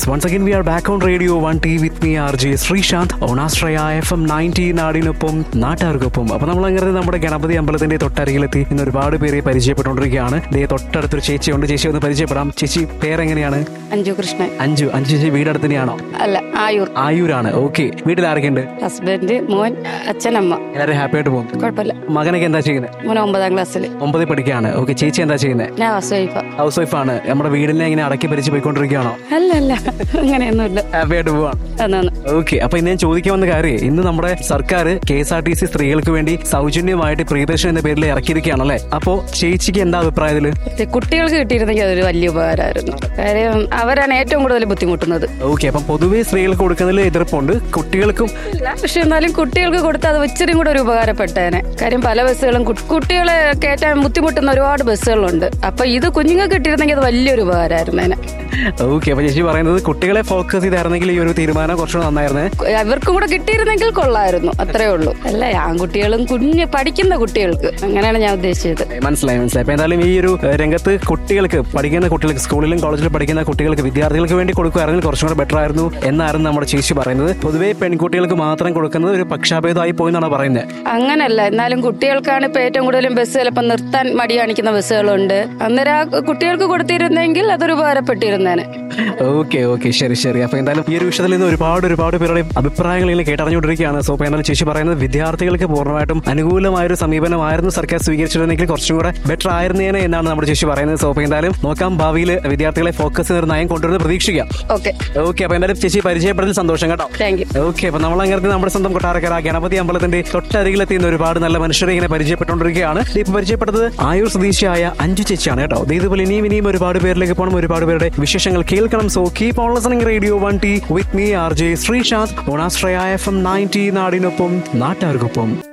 Once again, we are back on Radio 1T with me, RJ Sreesanth ഓണാശ്രയ F M ninety നാടിനൊപ്പം നാട്ടുകാർക്കൊപ്പം അപ്പൊ നമ്മൾ അങ്ങനെ നമ്മുടെ ഗണപതി അമ്പലത്തിന്റെ തൊട്ടരികിലെത്തി ഇന്ന് ഒരുപാട് പേരെ പരിചയപ്പെട്ടുകൊണ്ടിരിക്കുകയാണ് ദേ തൊട്ടടുത്തൊരു ചേച്ചിയുണ്ട് ചേച്ചി ഒന്ന് പരിചയപ്പെടാം ചേച്ചി പേരെങ്ങനെയാണ് അഞ്ജു കൃഷ്ണൻ അഞ്ചു അഞ്ചു ചേച്ചി വീടടുത്ത് തന്നെയാണോ അല്ല ആയൂർ ആയൂരാണ് ഓക്കെ വീട്ടിൽ ആരൊക്കെയുണ്ട് ഹസ്ബൻഡ് മോൻ അച്ഛനമ്മ എല്ലാവരും ഹാപ്പി ആയിട്ട് പോകും കുഴപ്പമില്ല മകനൊക്കെ എന്താ ചെയ്യുന്നത് മോൻ ഒമ്പതാം ക്ലാസ്സിൽ ഒമ്പതിൽ പഠിക്കുകയാണ് ഓക്കെ ചേച്ചി എന്താ ചെയ്യുന്നത് ഞാൻ ഹൗസ് വൈഫാ ഹൗസ് വൈഫാണ് നമ്മുടെ വീടിനെ ഇങ്ങനെ അടക്കി ഭരിച്ച് പോയിക്കൊണ്ടിരിക്കുകയാണോ അല്ല അല്ല അങ്ങനെയൊന്നുമില്ല ഹാപ്പി ആയിട്ട് പോവാണ് എന്നാന്ന് ഓക്കെ അപ്പൊ ഇന്ന് ഞാൻ ചോദിക്കാൻ വന്ന കാര്യം ഇന്ന് നമ്മുടെ സർക്കാർ K S R T C സ്ത്രീകൾക്ക് വേണ്ടി സൗജന്യമായിട്ട് പ്രിയദർശൻ എന്ന പേരിൽ ഇറക്കിയിരിക്കുകയാണല്ലേ അപ്പോ ചേച്ചിക്ക് എന്താ അഭിപ്രായത്തില് ഇത് കുട്ടികൾക്ക് കിട്ടിയിരുന്നെങ്കിൽ അതൊരു വലിയ ഉപകാരമായിരുന്നു കാര്യം അവരാണ് ഏറ്റവും കൂടുതൽ ബുദ്ധിമുട്ടുന്നത് ഓക്കെ അപ്പം പൊതുവെ സ്ത്രീകൾക്ക് കൊടുക്കുന്നതിൽ എതിർപ്പുണ്ട് കുട്ടികൾക്കും ഇല്ല, പക്ഷെ എന്നാലും കുട്ടികൾക്ക് കൊടുത്ത് അത് ഇച്ചിരി കൂടെ ഒരു ഉപകാരപ്പെട്ടേനെ കാര്യം പല ബസ്സുകളും കു- കുട്ടികളെ കയറ്റാൻ ബുദ്ധിമുട്ടുന്ന ഒരുപാട് ബസ്സുകളുണ്ട് അപ്പൊ ഇത് കുഞ്ഞുങ്ങൾക്ക് കിട്ടിയിരുന്നെങ്കിൽ അത് വലിയൊരു ഉപകാരമായിരുന്നേനെ ഓക്കെ അപ്പൊ ചേച്ചി പറയുന്നത് കുട്ടികളെ ഫോക്കസ് ചെയ്തായിരുന്നെങ്കിൽ ഈ ഒരു തീരുമാനം കുറച്ചുകൂടെ നന്നായിരുന്നേ അവർക്കും കൂടെ കിട്ടിയിരുന്നെങ്കിൽ കൊള്ളായിരുന്നു അത്രേ ഉള്ളൂ അല്ല ആൺകുട്ടികളും കുഞ്ഞ് പഠിക്കുന്ന കുട്ടികൾക്ക് അങ്ങനെയാണ് ഞാൻ ഉദ്ദേശിച്ചത് മനസ്സിലായി മനസ്സിലായി അപ്പൊ എന്തായാലും ഈ ഒരു ഏഹ്, രംഗത്ത് കുട്ടികൾക്ക് പഠിക്കുന്ന കുട്ടികൾക്ക് സ്കൂളിലും കോളേജിലും പഠിക്കുന്ന കുട്ടികൾക്ക് വിദ്യാർത്ഥികൾക്ക് വേണ്ടി കൊടുക്കുകയാണെങ്കിൽ കുറച്ചും കൂടെ ബെറ്റർ ആയിരുന്നു എന്നായിരുന്നു നമ്മുടെ ചേച്ചി പറയുന്നത് പൊതുവെ പെൺകുട്ടികൾക്ക് മാത്രം കൊടുക്കുന്നത് ഒരു പക്ഷാഭേദമായി പോയി എന്നാണ് പറയുന്നത് അങ്ങനല്ല എന്നാലും കുട്ടികൾക്കാണ് ഇപ്പൊ ഏറ്റവും കൂടുതലും ബസ് ചിലപ്പോൾ നിർത്താൻ മടി കാണിക്കുന്ന ബസ്സുകളുണ്ട് അന്നേരം ആ കുട്ടികൾക്ക് കൊടുത്തിരുന്നെങ്കിൽ അതൊരു ഉപകാരപ്പെട്ടിരുന്നേനെ ഓക്കെ ഓക്കെ ശരി ശരി അപ്പൊ എന്തായാലും ഈ ഒരു വിഷയത്തിൽ നിന്ന് ഒരുപാട് ഒരുപാട് പേരുടെ അഭിപ്രായങ്ങൾ ഇങ്ങനെ കേട്ടറിഞ്ഞുകൊണ്ടിരിക്കുകയാണ് സോ അപ്പൊ എന്നാലും ചേച്ചി പറയുന്നത് വിദ്യാർത്ഥികൾക്ക് പൂർണ്ണമായിട്ടും അനുകൂലമായ ഒരു സമീപനമായിരുന്നു സർക്കാർ സ്വീകരിച്ചിരുന്നെങ്കിൽ കുറച്ചും കൂടെ ബെറ്റർ ആയിരുന്നേനെ എന്നാണ് നമ്മുടെ ചേച്ചി പറയുന്നത് സോ അപ്പൊ എന്തായാലും നോക്കാം ഭാവിയിൽ വിദ്യാർത്ഥികളെ ഫോക്കസ് ചെയ്ത ഒരു നയം കൊണ്ടുവരുന്നത് പ്രതീക്ഷിക്കാം ഓക്കെ ഓക്കെ അപ്പൊ എന്തായാലും ചേച്ചി പരിചയപ്പെടുന്നതിൽ സന്തോഷം കേട്ടോ താങ്ക് യു ഓക്കെ അപ്പൊ നമ്മൾ അങ്ങനെ നമ്മുടെ സ്വന്തം കൊട്ടാരക്കര ഗണപതി അമ്പലത്തിന്റെ തൊട്ടരികിലെത്തിയുന്ന ഒരുപാട് നല്ല മനുഷ്യരെ ഇങ്ങനെ പരിചയപ്പെട്ടുകൊണ്ടിരിക്കുകയാണ് ഇപ്പൊ പരിചയപ്പെട്ടത് ആയൂർ സ്വദേശിയായ അഞ്ചു ചേച്ചിയാണ് കേട്ടോ ദേ ഇതുപോലെ ഇനിയും ഇനിയും ഒരുപാട് പേരിലേക്ക് പോകണം ഒരുപാട് പേരുടെ വിശേഷങ്ങൾ കേൾക്കണം so keep on listening radio one T with me R J Sreesanth ഓണാശ്രയ എഫ് എം നയൻറ്റി നാടിനൊപ്പം നാട്ടുകാർക്കൊപ്പം